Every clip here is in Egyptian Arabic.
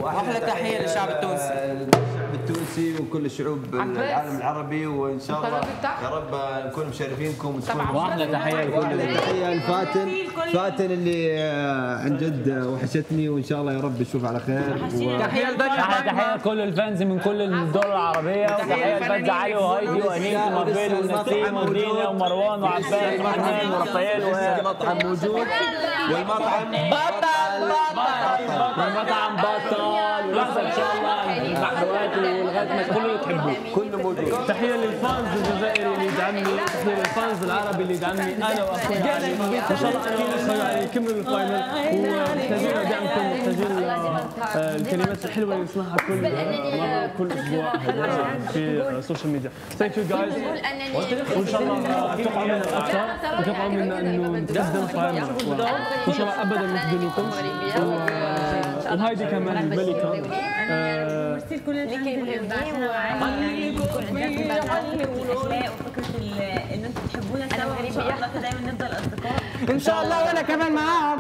واحلى تحيه للشعب التونسي الشعب التونسي وكل الشعوب العالم العربي وان شاء الله يا رب نكون مشرفينكم وتكونوا واحلى تحيه لكل تحيه لفاتن فاتن اللي آه، عن جد آه، وحشتني وان شاء الله يا رب نشوف على خير و- تحيه لدنيا تحيه تحيه لكل الفانز من كل الدول العربيه وتحيه للفانز علي وهايدي وانيس ومابيل ونسيم ودينا ومروان وعباس وحنان ورافائيل المطعم موجود والمطعم بطل بطل والمطعم بطل ولسه ان شاء الله المحلوات ولغايه ما كله اللي تحبوه كله موجود تحيه للفانز الجزائري اللي يدعمني تحيه للفانز العربي اللي يدعمني انا واخوي علي ان شاء الله اكيد اخوي علي يكملوا الفاينل ومحتاجين دعمكم محتاجين آه، الكلمات الحلوه اللي نسمعها كل مره كل اسبوع في السوشيال ميديا ثانك يو جايز وان شاء الله اتوقع منا اكثر اتوقع منا انه نتقدم فاينل وان شاء الله ابدا ما نخذلكمش و- وهايدي كمان الملكه آه، ميرسي لكل الفانز اللي بعتنا معانا يعني كل عجبكم بقى فكره الاخلاق وفكره ال- ان انتوا تحبونا سوا وان شاء الله كده دايما نفضل اصدقاء ان شاء الله وانا كمان معاهم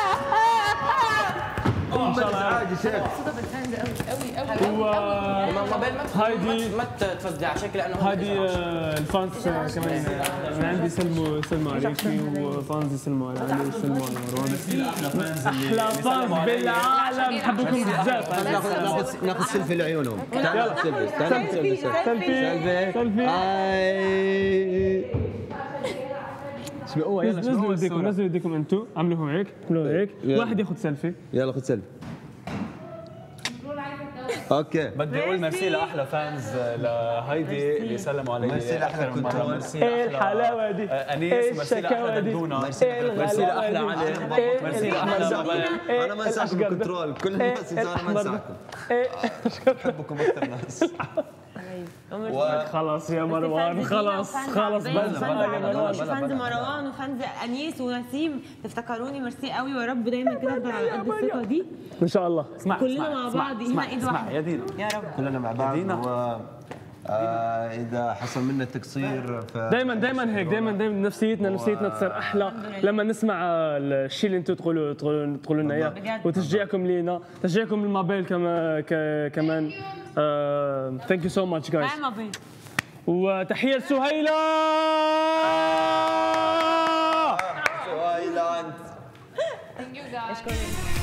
ان شاء الله عادي شيخ هايدي ما تفزع شكل لانه هذه آه، الفانز آه، كمان آه، انا عندي يسلموا يسلموا عليكي وفانز يسلموا على علي يسلموا على مروان احلى فانز بالعالم بحبكم بزاف ناخذ ناخذ ناخذ سيلفي لعيونهم تعال ناخذ سيلفي تعال ناخذ سيلفي سيلفي سيلفي هاي اسمعوا يلا نزلوا ايديكم نزلوا ايديكم انتم عملوهم هيك عملوها هيك يلا. واحد ياخذ سيلفي يلا خذ سيلفي اوكي بدي اقول ميرسي لاحلى فانز لهيدي اللي سلموا علي ميرسي لأحلى آخر مرة. كنترول. ميرسي ايه لأحلى- الحلاوه دي آه، انيس ايه وميرسي الشكاوى لاحلى دي دندونه ايه ميرسي الغلاوة لاحلى دي. علي ايه ميرسي الأحمر لاحلى ده. زبالة. ايه انا ما انساكم الأشقر ده. كنترول كل ايه الناس انسان ما الأحمر ده. انساكم ايه بحبكم اكثر ناس خلاص يا مروان خلاص خلاص بس بلا، بلا، بلا. فانز مروان وفانز انيس ونسيم تفتكروني ميرسي قوي ويا رب دايما كده افضل على قد الثقه دي ان شاء الله اسمع كلنا اسمع، مع اسمع، بعض اسمع، ايدنا ايد اسمع واحده يا دينا يا رب كلنا مع بعض دينا. و آه، اذا حصل منا تقصير ف دايما دايما هيك دايما دايما نفسيتنا نفسيتنا تصير احلى لما نسمع الشيء اللي انتم تقولوا تقولوا تقولوا لنا اياه بجد. وتشجيعكم لينا تشجيعكم للمابيل كمان ك- كمان ثانك يو سو ماتش جايز ما بين وتحيه لسهيله سؤال انت Thank you guys.